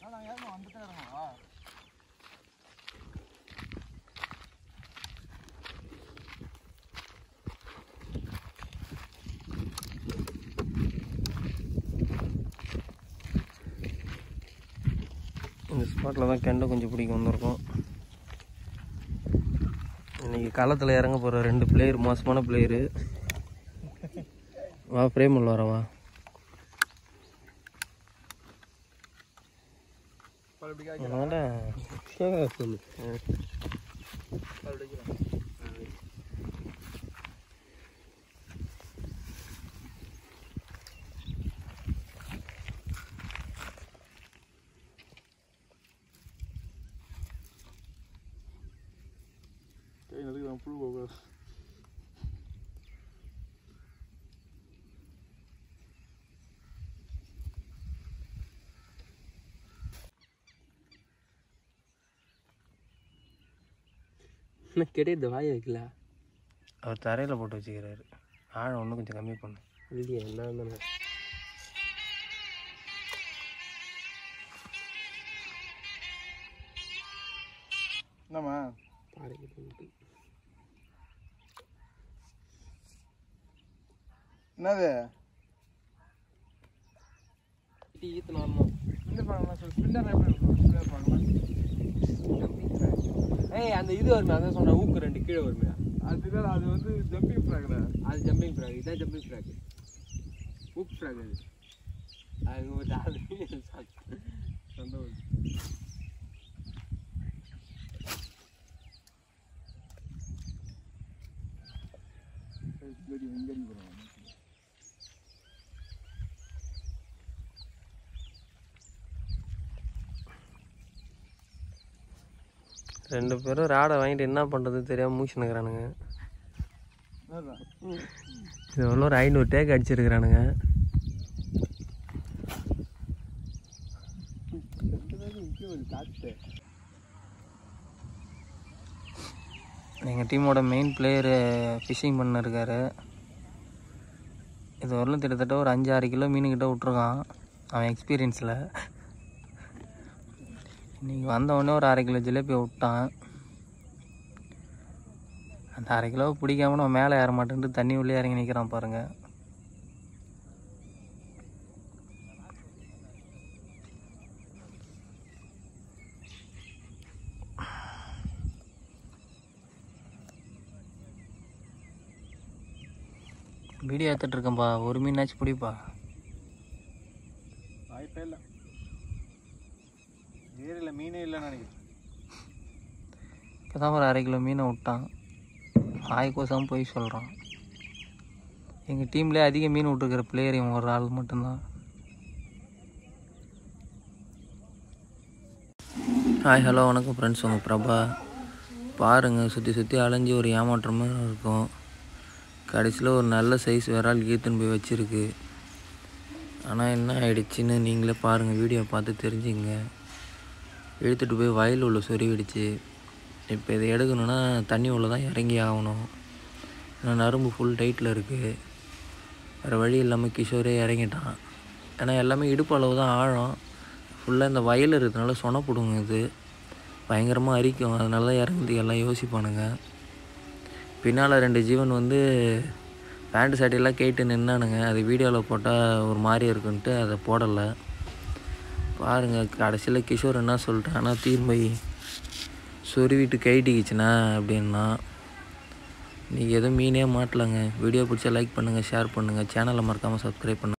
இந்த ஸ்பாட்டில் தான் கெண்டை கொஞ்சம் பிடிக்க வந்திருக்கோம் இன்னைக்கு களத்தில் இறங்க போகிற ரெண்டு பிளேயர் மோசமான பிளேயரு வா பிரேம் உள்ள வர வா அதனால சொல்லு புழு போக என்ன கிடையாது வாய வைக்கல அவர் தரையில் போட்டு வச்சுக்கிறாரு ஆழம் இன்னும் கொஞ்சம் கம்மி பண்ணு இல்லையா என்ன தானே என்னம்மா பாறைக்கு போயிட்டு என்னது டீ ஈத்து வரணும் இந்த பார்க்கலாம் சொல்லு ஸ்பின்னர் எப்படி இருக்கும் ஸ்பின்னர் பார்க்கலாம் ஏய் அந்த இது வருமே அதான் சொன்னேன் ஊக்கு ரெண்டு கீழே வருமே அதுதான் அது வந்து ஜம்பிங் ஃப்ராக்ல அது ஜம்பிங் ஃப்ராக் இதான் ஜம்பிங் ஃப்ராக் ஊக் ஃப்ராக் அது அது ஒரு ஆள் சண்டை வருது வெடி வெங்கடி போகிறோம் ரெண்டு பேரும் ராடை வாங்கிட்டு என்ன பண்ணுறது தெரியாமல் மூச்சுனுக்குறானுங்க என்னடா இது உள்ள ஒரு ஐநூறு டேக் அடிச்சிருக்கிறானுங்க காட்டு எங்கள் டீமோட மெயின் பிளேயரு ஃபிஷிங் பண்ணிருக்காரு இது வரலும் கிட்டத்தட்ட ஒரு அஞ்சு ஆறு கிலோ மீன் கிட்ட விட்ருக்கான் அவன் எக்ஸ்பீரியன்ஸில் இன்னைக்கு வந்த உடனே ஒரு அரை கிலோ ஜிலேபி விட்டான் அந்த அரை கிலோ பிடிக்காம நம்ம மேலே ஏற மாட்டேன்ட்டு தண்ணி உள்ளே இறங்கி நிற்கிறான் பாருங்க வீடியோ எடுத்துட்டு இருக்கேன்ப்பா ஒரு மீனாச்சும் பிடிப்பா வாய்ப்பே இல்லை ஏரியில் மீனே இல்லைன்னு நினைக்கிறேன் இப்போ தான் ஒரு அரை கிலோ மீனை விட்டான் ஆய்க்கோசாம போய் சொல்கிறான் எங்கள் டீம்லேயே அதிக மீன் விட்டுருக்கிற பிளேயர் இவன் ஒரு ஆள் மட்டும்தான் ஹாய் ஹலோ வணக்கம் ஃப்ரெண்ட்ஸ் உங்கள் பிரபா பாருங்கள் சுற்றி சுற்றி அலைஞ்சு ஒரு ஏமாற்றமாக இருக்கும் கடைசியில் ஒரு நல்ல சைஸ் விரால் ஈத்துன்னு போய் வச்சுருக்கு ஆனால் என்ன ஆயிடுச்சுன்னு நீங்களே பாருங்கள் வீடியோ பார்த்து தெரிஞ்சுங்க இழுத்துட்டு போய் வயல் உள்ள சொருவிடுச்சு இப்போ இதை எடுக்கணுன்னா தண்ணி உள்ள தான் இறங்கி ஆகணும் ஏன்னா நரம்பு ஃபுல் டைட்டில் இருக்குது வேறு வழி இல்லாமல் கிஷோரே இறங்கிட்டான் ஏன்னா எல்லாமே இடுப்பு அளவு தான் ஆழம் ஃபுல்லாக இந்த வயல் இருக்கிறதுனால சொன பிடுங்க இது பயங்கரமாக அரிக்கும் அதனால தான் இறங்குறதுக்கு எல்லாம் யோசிப்பானுங்க பின்னால் ரெண்டு ஜீவன் வந்து பேண்ட் சட்டையெல்லாம் கேட்டு நின்னானுங்க அது வீடியோவில் போட்டால் ஒரு மாதிரி இருக்குன்ட்டு அதை போடலை பாருங்கள் கடைசியில் கிஷோர் என்ன சொல்லிட்டான்னா தீர்மை சொருவிட்டு கைட்டிக்கிச்சுண்ணா அப்படின்னா நீங்கள் எதுவும் மீனே மாட்டலங்க வீடியோ பிடிச்சா லைக் பண்ணுங்கள் ஷேர் பண்ணுங்கள் சேனலை மறக்காமல் சப்ஸ்கிரைப் பண்ணுங்கள்